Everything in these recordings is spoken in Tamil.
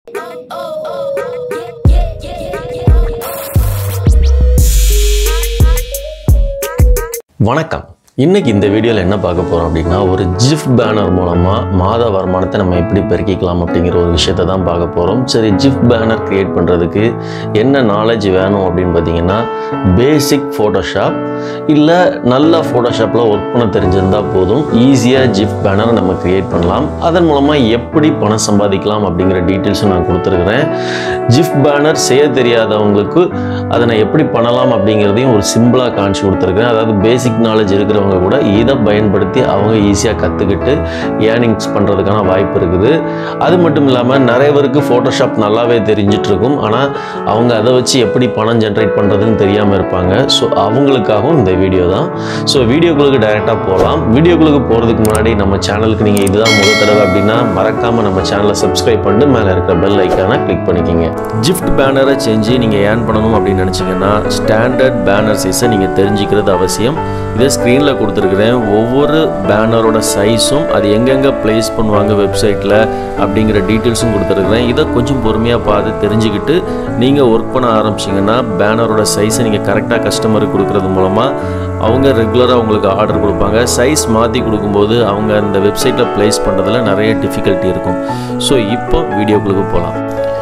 வணக்கம் இன்னைக்கு இந்த வீடியோவில் என்ன பார்க்க போகிறோம் அப்படின்னா ஒரு ஜிஃப் பேனர் மூலமாக மாத வருமானத்தை நம்ம எப்படி பெருக்கிக்கலாம் அப்படிங்கிற ஒரு விஷயத்தை தான் பார்க்க போகிறோம் சரி ஜிஃப் பேனர் கிரியேட் பண்ணுறதுக்கு என்ன நாலேஜ் வேணும் அப்படின்னு பார்த்தீங்கன்னா பேசிக் ஃபோட்டோஷாப் இல்லை நல்ல ஃபோட்டோஷாப்பில் ஒர்க் பண்ண தெரிஞ்சிருந்தால் போதும் ஈஸியாக ஜிஃப் பேனரை நம்ம கிரியேட் பண்ணலாம் அதன் மூலமாக எப்படி பணம் சம்பாதிக்கலாம் அப்படிங்கிற டீட்டெயில்ஸும் நான் கொடுத்துருக்குறேன் ஜிஃப் பேனர் செய்ய தெரியாதவங்களுக்கு அதை நான் எப்படி பண்ணலாம் அப்படிங்கிறதையும் ஒரு சிம்பிளாக காமிச்சு கொடுத்துருக்கேன் அதாவது பேசிக் நாலேஜ் இருக்கிறவங்க கூட இதை பயன்படுத்தி அவங்க ஈஸியாக கற்றுக்கிட்டு ஏர்னிங்ஸ் பண்ணுறதுக்கான வாய்ப்பு இருக்குது அது மட்டும் இல்லாமல் நிறைய பேருக்கு ஃபோட்டோஷாப் நல்லாவே தெரிஞ்சிட்டு இருக்கும் ஆனால் அவங்க அதை வச்சு எப்படி பணம் ஜென்ரேட் பண்ணுறதுன்னு தெரியாமல் இருப்பாங்க ஸோ அவங்களுக்காகவும் இந்த வீடியோ தான் ஸோ வீடியோக்குள்ளுக்கு டைரெக்டாக போகலாம் வீடியோக்குள்ளுக்கு போகிறதுக்கு முன்னாடி நம்ம சேனலுக்கு நீங்கள் இதுதான் முதல் தடவை அப்படின்னா மறக்காமல் நம்ம சேனலை சப்ஸ்கிரைப் பண்ணிட்டு மேலே இருக்கிற பெல் ஐக்கானை கிளிக் பண்ணிக்கிங்க ஜிஃப்ட் பேனரை செஞ்சு நீங்கள் ஏர்ன் பண்ணணும் அப்படின்னு நினச்சிங்கன்னா ஸ்டாண்டர்ட் பேனர் சைஸை நீங்கள் தெரிஞ்சுக்கிறது அவசியம் இதை ஸ்க்ரீனில் கொடுத்துருக்குறேன் ஒவ்வொரு பேனரோட சைஸும் அது எங்கெங்கே ப்ளேஸ் பண்ணுவாங்க வெப்சைட்டில் அப்படிங்கிற டீட்டெயில்ஸும் கொடுத்துருக்குறேன் இதை கொஞ்சம் பொறுமையாக பார்த்து தெரிஞ்சுக்கிட்டு நீங்கள் ஒர்க் பண்ண ஆரம்பிச்சிங்கன்னா பேனரோட சைஸை நீங்கள் கரெக்டாக கஸ்டமருக்கு கொடுக்குறது மூலமாக அவங்க ரெகுலராக உங்களுக்கு ஆர்டர் கொடுப்பாங்க சைஸ் மாற்றி கொடுக்கும்போது அவங்க அந்த வெப்சைட்டில் ப்ளேஸ் பண்ணுறதுல நிறைய டிஃபிகல்ட்டி இருக்கும் ஸோ இப்போ வீடியோக்குள்ளுக்கு போகலாம்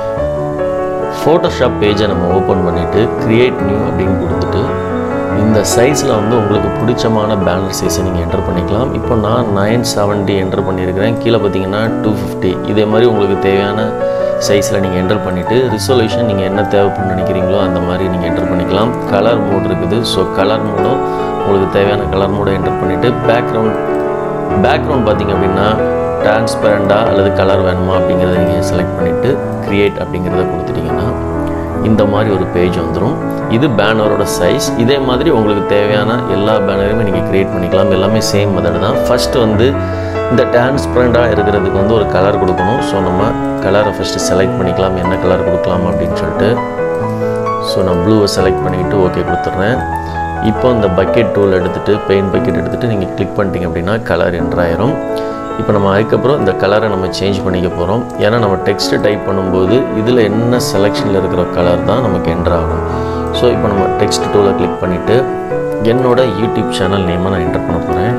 ஃபோட்டோஷாப் பேஜை நம்ம ஓப்பன் பண்ணிவிட்டு க்ரியேட் நியூ அப்படின்னு கொடுத்துட்டு இந்த சைஸில் வந்து உங்களுக்கு பிடிச்சமான பேனர் சைஸை நீங்கள் என்டர் பண்ணிக்கலாம் இப்போ நான் நைன் செவன்ட்டி என்டர் பண்ணியிருக்கிறேன் கீழே பார்த்தீங்கன்னா டூ ஃபிஃப்டி இதே மாதிரி உங்களுக்கு தேவையான சைஸில் நீங்கள் என்டர் பண்ணிவிட்டு ரிசொல்யூஷன் நீங்கள் என்ன தேவைப்படுன்னு நினைக்கிறீங்களோ அந்த மாதிரி நீங்கள் என்டர் பண்ணிக்கலாம் கலர் மோட் இருக்குது ஸோ கலர் மோடும் உங்களுக்கு தேவையான கலர் மோடை என்டர் பண்ணிவிட்டு பேக்ரவுண்ட் பேக்ரவுண்ட் பார்த்தீங்க அப்படின்னா டிரான்ஸ்பரண்டாக அல்லது கலர் வேணுமா அப்படிங்கிறத நீங்கள் செலக்ட் பண்ணிவிட்டு க்ரியேட் அப்படிங்கிறத கொடுத்துட்டிங்கன்னா இந்த மாதிரி ஒரு பேஜ் வந்துடும் இது பேனரோட சைஸ் இதே மாதிரி உங்களுக்கு தேவையான எல்லா பேனரையுமே நீங்கள் க்ரியேட் பண்ணிக்கலாம் எல்லாமே சேம் மெத்தட் தான் ஃபஸ்ட்டு வந்து இந்த டிரான்ஸ்பரண்டாக இருக்கிறதுக்கு வந்து ஒரு கலர் கொடுக்கணும் ஸோ நம்ம கலரை ஃபஸ்ட்டு செலக்ட் பண்ணிக்கலாம் என்ன கலர் கொடுக்கலாம் அப்படின்னு சொல்லிட்டு ஸோ நான் ப்ளூவை செலக்ட் பண்ணிக்கிட்டு ஓகே கொடுத்துட்றேன் இப்போ இந்த பக்கெட் டூல் எடுத்துகிட்டு பெயிண்ட் பக்கெட் எடுத்துகிட்டு நீங்கள் கிளிக் பண்ணிட்டீங்க அப்படின்னா கலர் என்ட்ராயிரும் இப்போ நம்ம அதுக்கப்புறம் இந்த கலரை நம்ம சேஞ்ச் பண்ணிக்க போகிறோம் ஏன்னா நம்ம டெக்ஸ்ட்டு டைப் பண்ணும்போது இதில் என்ன செலெக்ஷனில் இருக்கிற கலர் தான் நமக்கு என்ட்ரு ஆகும் ஸோ இப்போ நம்ம டெக்ஸ்ட் டூலை கிளிக் பண்ணிவிட்டு என்னோட யூடியூப் சேனல் நேமை நான் என்டர் பண்ண போகிறேன்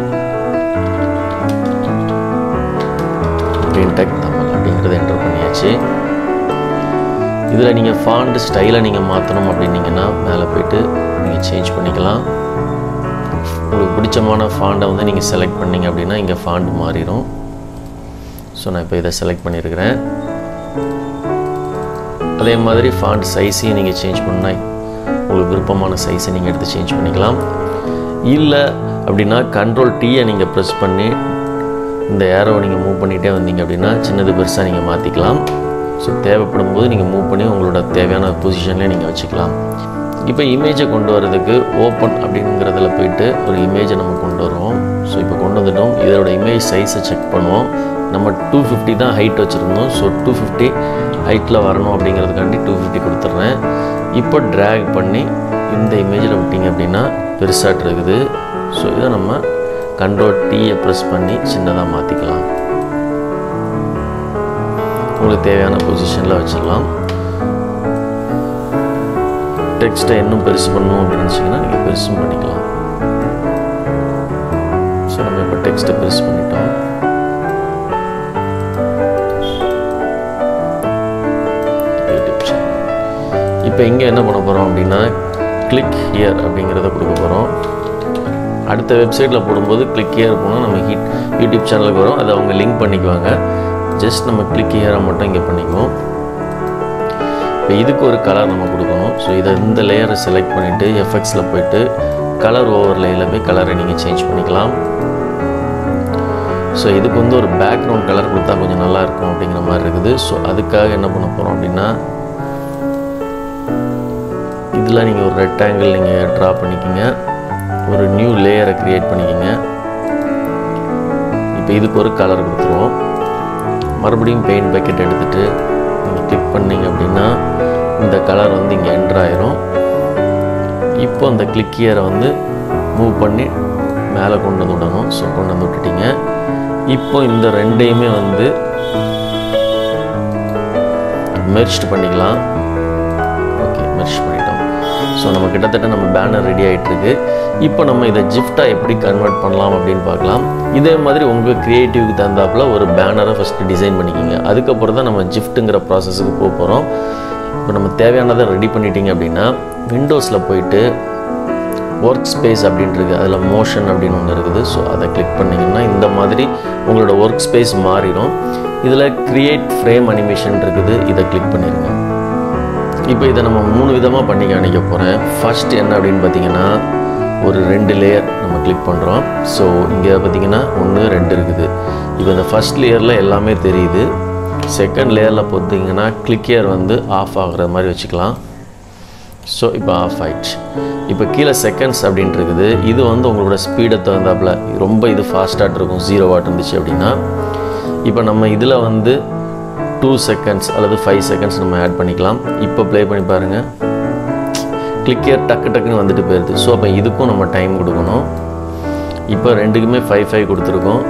டெக் தமிழ் அப்படிங்கிறத என்டர் பண்ணியாச்சு இதில் நீங்கள் ஃபாண்ட் ஸ்டைலை நீங்கள் மாற்றணும் அப்படின்னீங்கன்னா மேலே போயிட்டு நீங்கள் சேஞ்ச் பண்ணிக்கலாம் உங்களுக்கு பிடிச்சமான ஃபாண்டை வந்து நீங்கள் செலக்ட் பண்ணீங்க அப்படின்னா இங்கே ஃபாண்ட் மாறிடும் ஸோ நான் இப்போ இதை செலக்ட் பண்ணியிருக்கிறேன் அதே மாதிரி ஃபாண்ட் சைஸையும் நீங்கள் சேஞ்ச் பண்ணால் உங்களுக்கு விருப்பமான சைஸை நீங்கள் எடுத்து சேஞ்ச் பண்ணிக்கலாம் இல்லை அப்படின்னா கண்ட்ரோல் டீயை நீங்கள் ப்ரெஸ் பண்ணி இந்த ஏரோவை நீங்கள் மூவ் பண்ணிகிட்டே வந்தீங்க அப்படின்னா சின்னது பெருசாக நீங்கள் மாற்றிக்கலாம் ஸோ தேவைப்படும் போது நீங்கள் மூவ் பண்ணி உங்களோட தேவையான பொசிஷன்லேயே நீங்கள் வச்சுக்கலாம் இப்போ இமேஜை கொண்டு வரதுக்கு ஓப்பன் அப்படிங்கிறதுல போயிட்டு ஒரு இமேஜை நம்ம கொண்டு வருவோம் ஸோ இப்போ கொண்டு வந்துட்டோம் இதோட இமேஜ் சைஸை செக் பண்ணுவோம் நம்ம டூ ஃபிஃப்டி தான் ஹைட் வச்சுருந்தோம் ஸோ டூ ஃபிஃப்டி ஹைட்டில் வரணும் அப்படிங்கிறதுக்காண்டி டூ ஃபிஃப்டி கொடுத்துட்றேன் இப்போ ட்ராக் பண்ணி இந்த இமேஜில் விட்டிங்க அப்படின்னா பெருசாக இருக்குது ஸோ இதை நம்ம கண்ட்ரோல் டீயை ப்ரெஸ் பண்ணி சின்னதாக மாற்றிக்கலாம் உங்களுக்கு தேவையான பொசிஷனில் வச்சிடலாம் டெக்ஸ்ட்டை இன்னும் பெருசு பண்ணணும் அப்படின்னு நினச்சிங்கன்னா நீங்கள் பெருசும் பண்ணிக்கலாம் ஸோ நம்ம இப்போ டெக்ஸ்ட்டை பெருசு பண்ணிட்டோம் யூடியூப் சேனல் இப்போ இங்கே என்ன பண்ண போகிறோம் அப்படின்னா கிளிக் ஹியர் அப்படிங்கிறத கொடுக்க போகிறோம் அடுத்த வெப்சைட்டில் போடும்போது கிளிக் ஹியர் போனால் நம்ம ஹீட் யூடியூப் சேனலுக்கு வரும் அதை அவங்க லிங்க் பண்ணிக்குவாங்க ஜஸ்ட் நம்ம கிளிக் ஹியரை மட்டும் இங்கே பண்ணிக்குவோம் இப்போ இதுக்கு ஒரு கலர் நம்ம கொடுக்கணும் ஸோ இதை இந்த லேயரை செலக்ட் பண்ணிவிட்டு எஃபெக்ட்ஸில் போயிட்டு கலர் ஓவர் லேயில் போய் கலரை நீங்கள் சேஞ்ச் பண்ணிக்கலாம் ஸோ இதுக்கு வந்து ஒரு பேக்ரவுண்ட் கலர் கொடுத்தா கொஞ்சம் நல்லா இருக்கும் அப்படிங்கிற மாதிரி இருக்குது ஸோ அதுக்காக என்ன பண்ண போகிறோம் அப்படின்னா இதில் நீங்கள் ஒரு ரெக்டாங்கிள் நீங்கள் ட்ரா பண்ணிக்கிங்க ஒரு நியூ லேயரை க்ரியேட் பண்ணிக்கிங்க இப்போ இதுக்கு ஒரு கலர் கொடுத்துருவோம் மறுபடியும் பெயிண்ட் பக்கெட் எடுத்துகிட்டு நீங்கள் கிளிக் பண்ணீங்க அப்படின்னா இந்த கலர் வந்து இங்கே என்ட்ரு ஆயிரும் இப்போ அந்த கிளிக் இயரை வந்து மூவ் பண்ணி மேலே கொண்டு வந்து விடணும் ஸோ கொண்டு வந்து விட்டுட்டீங்க இப்போ இந்த ரெண்டையுமே வந்து மெர்ஜ் பண்ணிக்கலாம் ஓகே மெர்ஜ் பண்ணிட்டோம் ஸோ நம்ம கிட்டத்தட்ட நம்ம பேனர் ரெடி ஆகிட்டு இருக்கு இப்போ நம்ம இதை ஜிஃப்டாக எப்படி கன்வெர்ட் பண்ணலாம் அப்படின்னு பார்க்கலாம் இதே மாதிரி உங்கள் க்ரியேட்டிவ்க்கு தகுந்தாப்புல ஒரு பேனரை ஃபஸ்ட்டு டிசைன் பண்ணிக்கிங்க அதுக்கப்புறம் தான் நம்ம ஜிஃப்ட்டுங்கிற ப்ராசஸுக்கு போக போகிறோம் இப்போ நம்ம தேவையானதை ரெடி பண்ணிட்டீங்க அப்படின்னா விண்டோஸில் போயிட்டு ஒர்க் ஸ்பேஸ் அப்படின்ட்டு இருக்குது அதில் மோஷன் அப்படின்னு ஒன்று இருக்குது ஸோ அதை கிளிக் பண்ணிங்கன்னா இந்த மாதிரி உங்களோட ஒர்க் ஸ்பேஸ் மாறிடும் இதில் க்ரியேட் ஃப்ரேம் அனிமேஷன் இருக்குது இதை கிளிக் பண்ணிடுங்க இப்போ இதை நம்ம மூணு விதமாக பண்ணி காணிக்க போகிறேன் ஃபர்ஸ்ட் என்ன அப்படின்னு பார்த்தீங்கன்னா ஒரு ரெண்டு லேயர் நம்ம கிளிக் பண்ணுறோம் ஸோ இங்கே பார்த்தீங்கன்னா ஒன்று ரெண்டு இருக்குது இப்போ இந்த ஃபர்ஸ்ட் லேயரில் எல்லாமே தெரியுது செகண்ட் லேயரில் பார்த்தீங்கன்னா கிளிக்கியர் வந்து ஆஃப் ஆகுற மாதிரி வச்சுக்கலாம் ஸோ இப்போ ஆஃப் ஆயிடுச்சு இப்போ கீழே செகண்ட்ஸ் அப்படின்ட்டு இருக்குது இது வந்து உங்களோட ஸ்பீடை தகுந்தாப்புல ரொம்ப இது ஃபாஸ்ட்டாக இருக்கும் ஜீரோ வாட் இருந்துச்சு அப்படின்னா இப்போ நம்ம இதில் வந்து டூ செகண்ட்ஸ் அல்லது ஃபைவ் செகண்ட்ஸ் நம்ம ஆட் பண்ணிக்கலாம் இப்போ ப்ளே பண்ணி பாருங்கள் கிளிக்கியர் டக்கு டக்குன்னு வந்துட்டு போயிடுது ஸோ அப்போ இதுக்கும் நம்ம டைம் கொடுக்கணும் இப்போ ரெண்டுக்குமே ஃபைவ் ஃபைவ் கொடுத்துருக்கோம்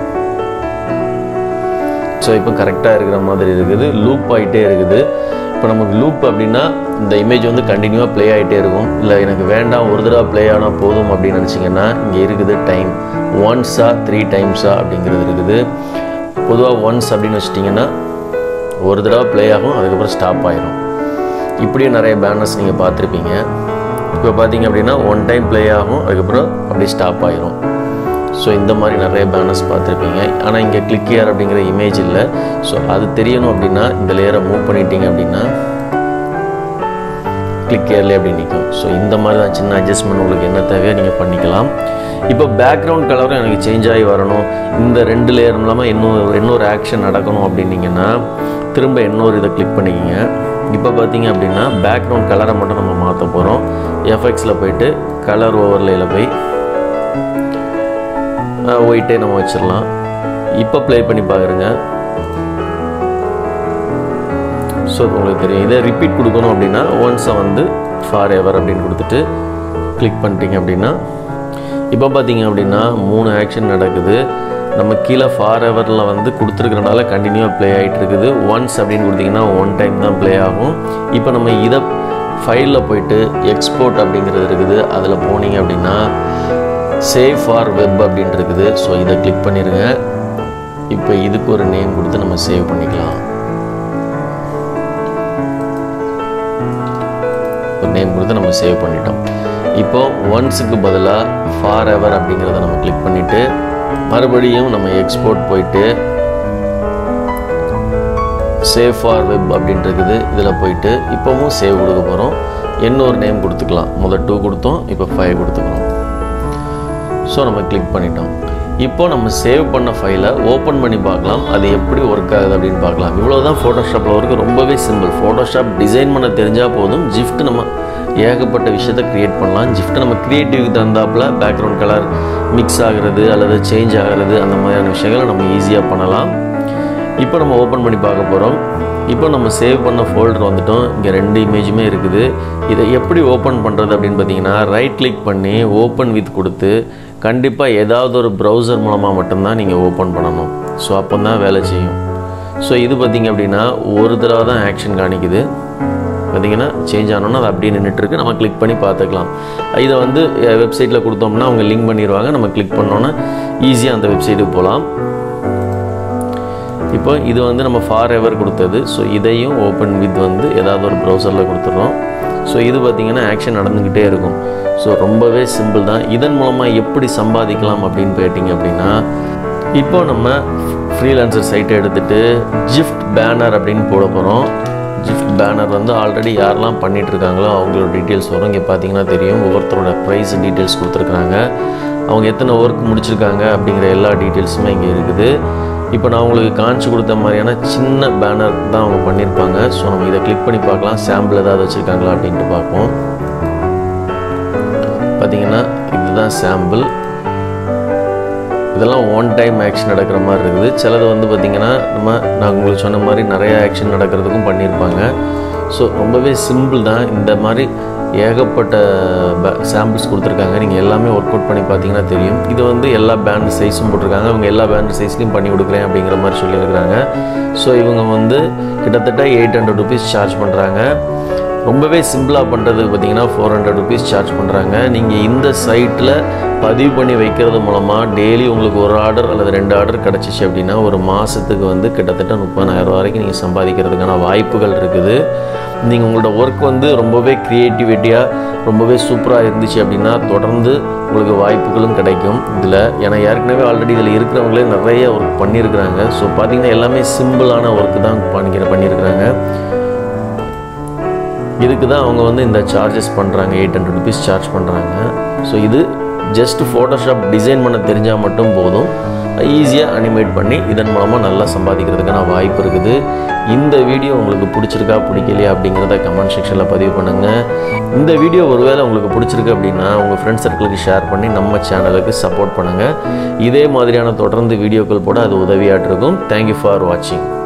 ஸோ இப்போ கரெக்டாக இருக்கிற மாதிரி இருக்குது லூப் ஆகிட்டே இருக்குது இப்போ நமக்கு லூப் அப்படின்னா இந்த இமேஜ் வந்து கண்டினியூவாக ப்ளே ஆகிட்டே இருக்கும் இல்லை எனக்கு வேண்டாம் ஒரு தடவை ப்ளே ஆனால் போதும் அப்படின்னு நினச்சிங்கன்னா இங்கே இருக்குது டைம் ஒன்ஸா த்ரீ டைம்ஸா அப்படிங்கிறது இருக்குது பொதுவாக ஒன்ஸ் அப்படின்னு வச்சிட்டிங்கன்னா ஒரு தடவை ப்ளே ஆகும் அதுக்கப்புறம் ஸ்டாப் ஆயிரும் இப்படியும் நிறைய பேனர்ஸ் நீங்கள் பார்த்துருப்பீங்க இப்போ பார்த்தீங்க அப்படின்னா ஒன் டைம் ப்ளே ஆகும் அதுக்கப்புறம் அப்படியே ஸ்டாப் ஆயிரும் ஸோ இந்த மாதிரி நிறைய பேனர்ஸ் பார்த்துருப்பீங்க ஆனால் இங்கே கிளிக்கியர் அப்படிங்கிற இமேஜ் இல்லை ஸோ அது தெரியணும் அப்படின்னா இந்த லேயரை மூவ் பண்ணிட்டீங்க அப்படின்னா கிளிக்கியர்லேயே அப்படி நிற்கும் ஸோ இந்த மாதிரி தான் சின்ன அட்ஜஸ்ட்மெண்ட் உங்களுக்கு என்ன தேவையோ நீங்கள் பண்ணிக்கலாம் இப்போ பேக்ரவுண்ட் கலரும் எனக்கு சேஞ்ச் ஆகி வரணும் இந்த ரெண்டு லேயரும் இல்லாமல் இன்னொரு இன்னொரு ஆக்ஷன் நடக்கணும் அப்படின்னீங்கன்னா திரும்ப இன்னொரு இதை கிளிக் பண்ணிக்கிங்க இப்போ பார்த்தீங்க அப்படின்னா பேக்ரவுண்ட் கலரை மட்டும் நம்ம மாற்ற போகிறோம் எஃப்எக்ஸில் போயிட்டு கலர் ஓவர்லேயில் போய் ஒயிட்டே நம்ம வச்சிடலாம் இப்போ ப்ளே பண்ணி பார்க்குறேங்க ஸோ உங்களுக்கு தெரியும் இதை ரிப்பீட் கொடுக்கணும் அப்படின்னா ஒன்ஸை வந்து ஃபார் எவர் அப்படின்னு கொடுத்துட்டு கிளிக் பண்ணிட்டீங்க அப்படின்னா இப்போ பார்த்தீங்க அப்படின்னா மூணு ஆக்ஷன் நடக்குது நம்ம கீழே ஃபார் எவரில் வந்து கொடுத்துருக்கறனால கண்டினியூவாக ப்ளே ஆகிட்டு இருக்குது ஒன்ஸ் அப்படின்னு கொடுத்தீங்கன்னா ஒன் டைம் தான் ப்ளே ஆகும் இப்போ நம்ம இதை ஃபைலில் போயிட்டு எக்ஸ்போர்ட் அப்படிங்கிறது இருக்குது அதில் போனீங்க அப்படின்னா சேவ் ஃபார் வெப் அப்படின்ட்டு இருக்குது ஸோ இதை கிளிக் பண்ணிடுங்க இப்போ இதுக்கு ஒரு நேம் கொடுத்து நம்ம சேவ் பண்ணிக்கலாம் ஒரு நேம் கொடுத்து நம்ம சேவ் பண்ணிட்டோம் இப்போ ஒன்ஸுக்கு பதிலாக ஃபார் எவர் அப்படிங்கிறத நம்ம கிளிக் பண்ணிவிட்டு மறுபடியும் நம்ம எக்ஸ்போர்ட் போயிட்டு சேவ் ஃபார் வெப் அப்படின்ட்டு இருக்குது இதில் போயிட்டு இப்போவும் சேவ் கொடுக்க போகிறோம் இன்னொரு நேம் கொடுத்துக்கலாம் முதல் டூ கொடுத்தோம் இப்போ ஃபைவ் கொடுத்துக்கிறோம் ஸோ நம்ம கிளிக் பண்ணிட்டோம் இப்போ நம்ம சேவ் பண்ண ஃபைலை ஓப்பன் பண்ணி பார்க்கலாம் அது எப்படி ஒர்க் ஆகுது அப்படின்னு பார்க்கலாம் இவ்வளோ தான் ஃபோட்டோஷாப்பில் ஒர்க்கு ரொம்பவே சிம்பிள் ஃபோட்டோஷாப் டிசைன் பண்ண தெரிஞ்சால் போதும் ஜிஃப்ட் நம்ம ஏகப்பட்ட விஷயத்தை க்ரியேட் பண்ணலாம் ஜிஃப்ட் நம்ம க்ரியேட்டிவ்க்கு தகுந்தாப்பில் பேக்ரவுண்ட் கலர் மிக்ஸ் ஆகிறது அல்லது சேஞ்ச் ஆகிறது அந்த மாதிரியான விஷயங்களை நம்ம ஈஸியாக பண்ணலாம் இப்போ நம்ம ஓப்பன் பண்ணி பார்க்க போகிறோம் இப்போ நம்ம சேவ் பண்ண ஃபோல்டர் வந்துட்டோம் இங்கே ரெண்டு இமேஜுமே இருக்குது இதை எப்படி ஓப்பன் பண்ணுறது அப்படின்னு பார்த்தீங்கன்னா ரைட் கிளிக் பண்ணி ஓப்பன் வித் கொடுத்து கண்டிப்பாக ஏதாவது ஒரு ப்ரௌசர் மூலமாக மட்டும்தான் நீங்கள் ஓப்பன் பண்ணணும் ஸோ அப்போ தான் வேலை செய்யும் ஸோ இது பார்த்தீங்க அப்படின்னா ஒரு தடவை தான் ஆக்ஷன் காணிக்குது பார்த்தீங்கன்னா சேஞ்ச் ஆனோன்னா அது அப்படியே நின்றுட்டுருக்கு நம்ம கிளிக் பண்ணி பார்த்துக்கலாம் இதை வந்து வெப்சைட்டில் கொடுத்தோம்னா அவங்க லிங்க் பண்ணிடுவாங்க நம்ம கிளிக் பண்ணோன்னா ஈஸியாக அந்த வெப்சைட்டுக்கு போகலாம் இப்போ இது வந்து நம்ம ஃபார் எவர் கொடுத்தது ஸோ இதையும் ஓப்பன் வித் வந்து ஏதாவது ஒரு ப்ரௌசரில் கொடுத்துட்றோம் ஸோ இது பார்த்திங்கன்னா ஆக்ஷன் நடந்துக்கிட்டே இருக்கும் ஸோ ரொம்பவே சிம்பிள் தான் இதன் மூலமாக எப்படி சம்பாதிக்கலாம் அப்படின்னு போயிட்டீங்க அப்படின்னா இப்போ நம்ம ஃப்ரீலான்சர் சைட்டை எடுத்துகிட்டு ஜிஃப்ட் பேனர் அப்படின்னு போட போகிறோம் ஜிஃப்ட் பேனர் வந்து ஆல்ரெடி யாரெல்லாம் பண்ணிட்டு இருக்காங்களோ அவங்களோட டீட்டெயில்ஸ் வரும் இங்கே பார்த்தீங்கன்னா தெரியும் ஒவ்வொருத்தரோட ப்ரைஸ் டீட்டெயில்ஸ் கொடுத்துருக்குறாங்க அவங்க எத்தனை ஒர்க் முடிச்சிருக்காங்க அப்படிங்கிற எல்லா டீட்டெயில்ஸுமே இங்கே இருக்குது இப்போ நான் உங்களுக்கு காமிச்சு கொடுத்த மாதிரியான சின்ன பேனர் தான் அவங்க பண்ணியிருப்பாங்க ஸோ நம்ம இதை கிளிக் பண்ணி பார்க்கலாம் சாம்பிள் ஏதாவது வச்சுருக்காங்களா அப்படின்ட்டு பார்ப்போம் பார்த்தீங்கன்னா இதுதான் சாம்பிள் இதெல்லாம் ஒன் டைம் ஆக்ஷன் நடக்கிற மாதிரி இருக்குது சிலது வந்து பார்த்திங்கன்னா நம்ம நான் உங்களுக்கு சொன்ன மாதிரி நிறைய ஆக்ஷன் நடக்கிறதுக்கும் பண்ணியிருப்பாங்க ஸோ ரொம்பவே சிம்பிள் தான் இந்த மாதிரி ஏகப்பட்ட சாம்பிள்ஸ் கொடுத்துருக்காங்க நீங்கள் எல்லாமே ஒர்க் அவுட் பண்ணி பார்த்தீங்கன்னா தெரியும் இது வந்து எல்லா பேண்ட் சைஸும் போட்டிருக்காங்க அவங்க எல்லா பேண்ட் சைஸ்லையும் பண்ணி கொடுக்குறேன் அப்படிங்கிற மாதிரி சொல்லியிருக்கிறாங்க ஸோ இவங்க வந்து கிட்டத்தட்ட எயிட் ஹண்ட்ரட் ருபீஸ் சார்ஜ் பண்ணுறாங்க ரொம்பவே சிம்பிளாக பண்ணுறதுக்கு பார்த்தீங்கன்னா ஃபோர் ஹண்ட்ரட் ருபீஸ் சார்ஜ் பண்ணுறாங்க நீங்கள் இந்த சைட்டில் பதிவு பண்ணி வைக்கிறது மூலமாக டெய்லி உங்களுக்கு ஒரு ஆர்டர் அல்லது ரெண்டு ஆர்டர் கிடச்சிச்சு அப்படின்னா ஒரு மாதத்துக்கு வந்து கிட்டத்தட்ட முப்பதாயிரம் வரைக்கும் நீங்கள் சம்பாதிக்கிறதுக்கான வாய்ப்புகள் இருக்குது நீங்கள் உங்களோட ஒர்க் வந்து ரொம்பவே க்ரியேட்டிவிட்டியாக ரொம்பவே சூப்பராக இருந்துச்சு அப்படின்னா தொடர்ந்து உங்களுக்கு வாய்ப்புகளும் கிடைக்கும் இதில் ஏன்னா ஏற்கனவே ஆல்ரெடி இதில் இருக்கிறவங்களே நிறைய ஒர்க் பண்ணியிருக்கிறாங்க ஸோ பார்த்தீங்கன்னா எல்லாமே சிம்பிளான ஒர்க்கு தான் பண்ணிக்கிற பண்ணியிருக்கிறாங்க இதுக்கு தான் அவங்க வந்து இந்த சார்ஜஸ் பண்ணுறாங்க எயிட் ஹண்ட்ரட் ருபீஸ் சார்ஜ் பண்ணுறாங்க ஸோ இது ஜஸ்ட் ஃபோட்டோஷாப் டிசைன் பண்ண தெரிஞ்சால் மட்டும் போதும் ஈஸியாக அனிமேட் பண்ணி இதன் மூலமாக நல்லா சம்பாதிக்கிறதுக்கான வாய்ப்பு இருக்குது இந்த வீடியோ உங்களுக்கு பிடிச்சிருக்கா பிடிக்கலையா அப்படிங்கிறத கமெண்ட் செக்ஷனில் பதிவு பண்ணுங்கள் இந்த வீடியோ ஒருவேளை உங்களுக்கு பிடிச்சிருக்கு அப்படின்னா உங்கள் ஃப்ரெண்ட்ஸ் சர்க்கிளுக்கு ஷேர் பண்ணி நம்ம சேனலுக்கு சப்போர்ட் பண்ணுங்கள் இதே மாதிரியான தொடர்ந்து வீடியோக்கள் போட அது உதவியாட்டு இருக்கும் தேங்க்யூ ஃபார் வாட்சிங்